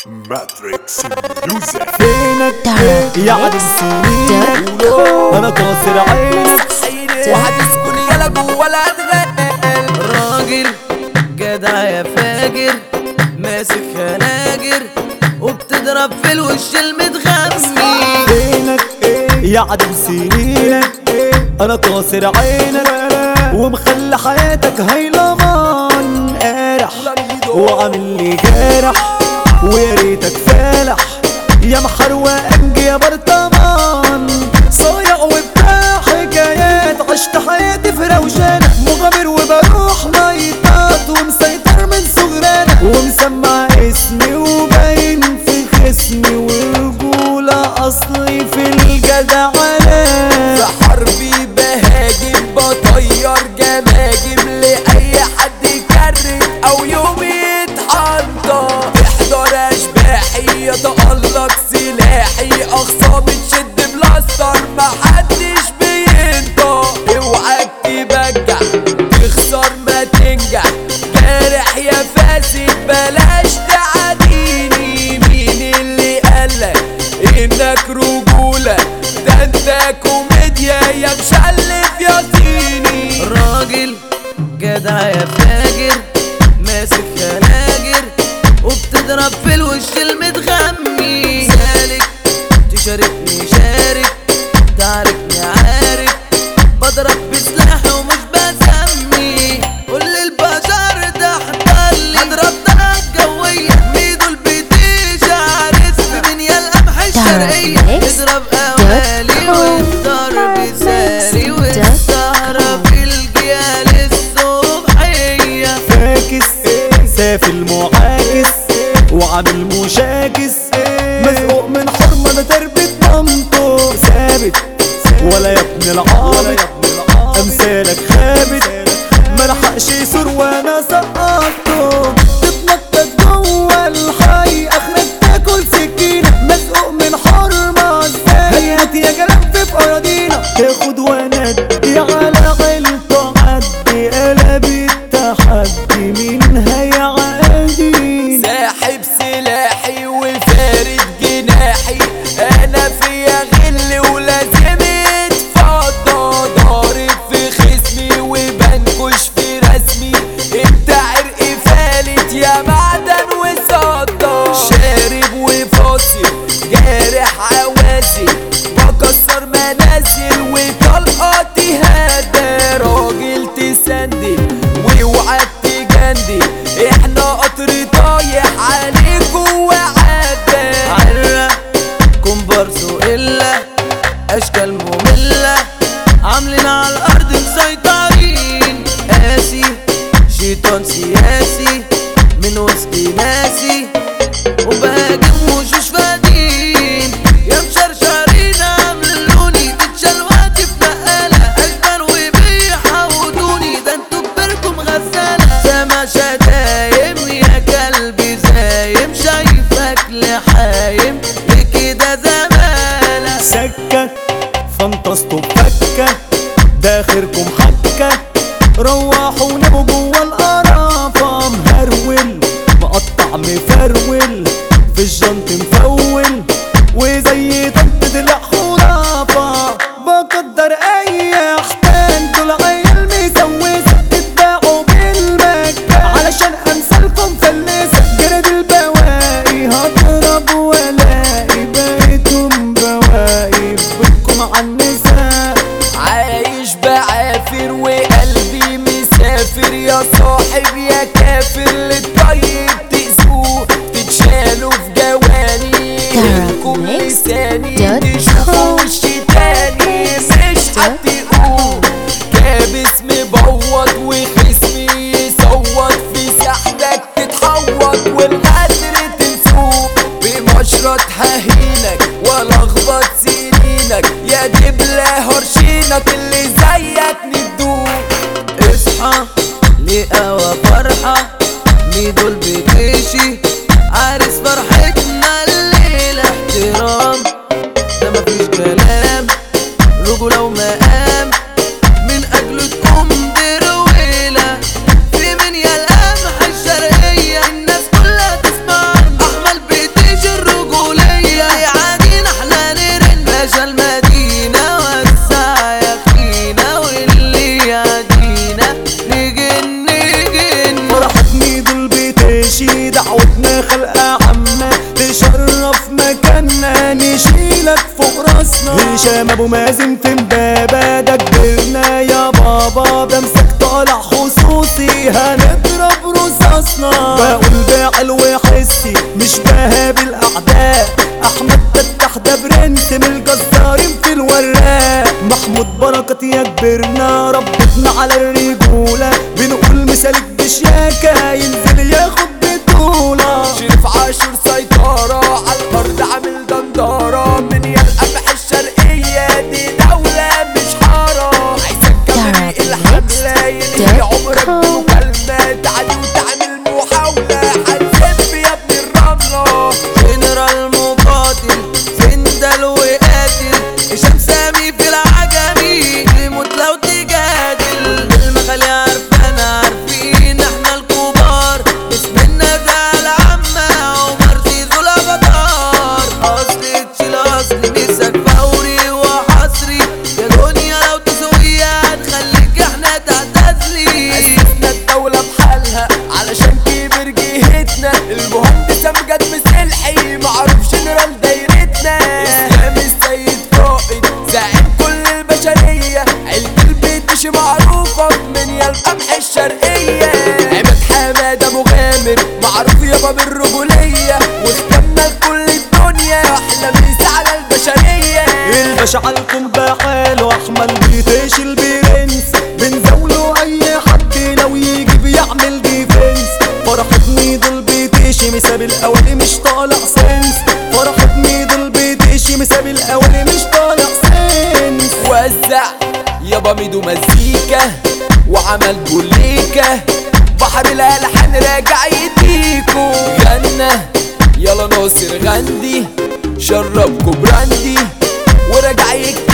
ماتريكس ميوزك فينك يا عاد السنين انا كاسر عينك وهتسكن يلا جوا لا تغل راجل جدع يا فاجر ماسك خناجر وبتضرب في الوش المتغمي فينك يا عدم سنينك انا كاسر عينك ومخلي حياتك هيلمان قارح وعامل لي جارح ويا ريتك فالح يا محروق انجي يا برطمان صايع وبتاع حكايات عشت حياتي في روشانة مغامر وبروح نايطات ومسيطر من صغرانة ومسمع اسمي وباين في خصمي ورجولة اصلي في الجدعنة في حربي بهاجم بطير جماجم لأي حد يكرر أو يوم يتحنطر احضر أشباحي يتألق سلاحي أخصامي تشد بلاستر محدش بينطق اوعك تبجع تخسر ما تنجح جارح يا فاسد بلاش تعاديني مين اللي قالك انك رجولة ده انت كوميديا يا مشلف يا صيني راجل جدع يا فاجر ماسك خناجر وبتضرب في الوش المتغمي سالك تشاركني شارك تعرفني عارف بضرب بسلاح ومش بسمي كل البشر تحت اللي اضرب طلقة جوية ميدو البيتيش عارف في دنيا القمح الشرقية اضرب قوالي والضرب ساري والسهرة في الجيال الصبحية فاكس سافل معاكس وعامل مشاكس مزقوق من حرمة ده تربة مامته ثابت ولا يا ابن العابد امثالك خابت ملحقش يسور وانا سقطته تتنطط جوه الحي اخرك تاكل سكينة مزقوق من حرمة ازاي هات يا جلب في اراضينا تاخد وندي على غلطة عدي قلب التحدي مين هيعادي ساحب سلاحي وفارد جناحي انا فيا غل ولازم اتفضى ضارب في خصمي وبنكش في رسمي انت عرقي فالت يا معدن وصدى شارب وفاصل جارح عوازل بكسر منازل وطلقاتي هدا راجل تسندل واوعى تجندل احنا قطر طايح عليكوا وعدى عرق كومبارس وإلا أشكال مملة عاملين على الأرض مسيطرين قاسي شيطان سياسي من وسط ناسي وبهاجم وشوش فادين يا مشرشرين عملوني تتشلواتي في نقالة أجمل وبيحودوني ده انتوا كبركم غسالة سما شتايم يا كلبي زايم شايفك لحايم لكده زمالة سكة فانتصتوا بفكة داخركم حكة روحوا ناموا جوا القرافة مهرول مقطع مفرول في الجنط مفول وزي طبة الخرافة بقدر اي احتال دول عيال مسوسة تتباعوا بالمكة علشان امثالكم فلسة جرد البواقي هضرب والاقي بقيتم بواقي بدكم على النساء عايش بعافر وقلبي مسافر يا صاحب يا كافر للطيب تأذوه تتشالوا في جواني تشرف مكاننا نشيلك فوق راسنا هشام ابو مازن في امبابة ده كبرنا يا بابا بمسك طالع خصوصي هنضرب رصاصنا بقول بعقل وحسي مش بهاب الاعداء احمد تفتح ده برنس من الجزارين في الوراق محمود بركات يا كبرنا ربتنا على الرجولة بنقول مثالك بشياكة ينزل ياخد بطولة شريف عاشور سيطرة على الأرض عامل دندرة من يا القمح الشرقية دي دولة مش حارة عايزك كبري الحملة ينهي عمرك بمكالمة تعالي وتعمل محاولة هتسب يا ابن الرملة جنرال مقاتل سندل وقاتل هشام سامي في العجمي تموت لو تجادل المخالي عارفانا عارفين احنا الكبار اسمنا ده العمة عمر زيزو الافاتار اصل تشيل اصل مسك فوري وحصري يا دنيا لو تسويها هتخليك احنا تعتزلي أسسنا الدولة بحالها علشان كبر جهتنا المهندس أمجد مسلحي معروف جنرال دايرتنا إسلام السيد قائد زعيم كل البشرية عيلة البيت مش معروفة من يا القمح الشرقية عماد حماد أبو غامر معروف يابا بالرجولية واختمنا لكل الدنيا أحلى مسا على البشرية الباشا عليكم بحاله احمد بيتش البرنس بنزاوله اي حد لو يجي بيعمل ديفنس فرحة ميدل بيتش مساب الاولي مش طالع سنس فرحة ميدل بيتش مساب الاولي مش طالع سنس وزع يابا ميدو مزيكا وعمل بوليكا بحر الالحان راجع يديكو غنى يلا ناصر غندي شربكو براندي وراجع يكتب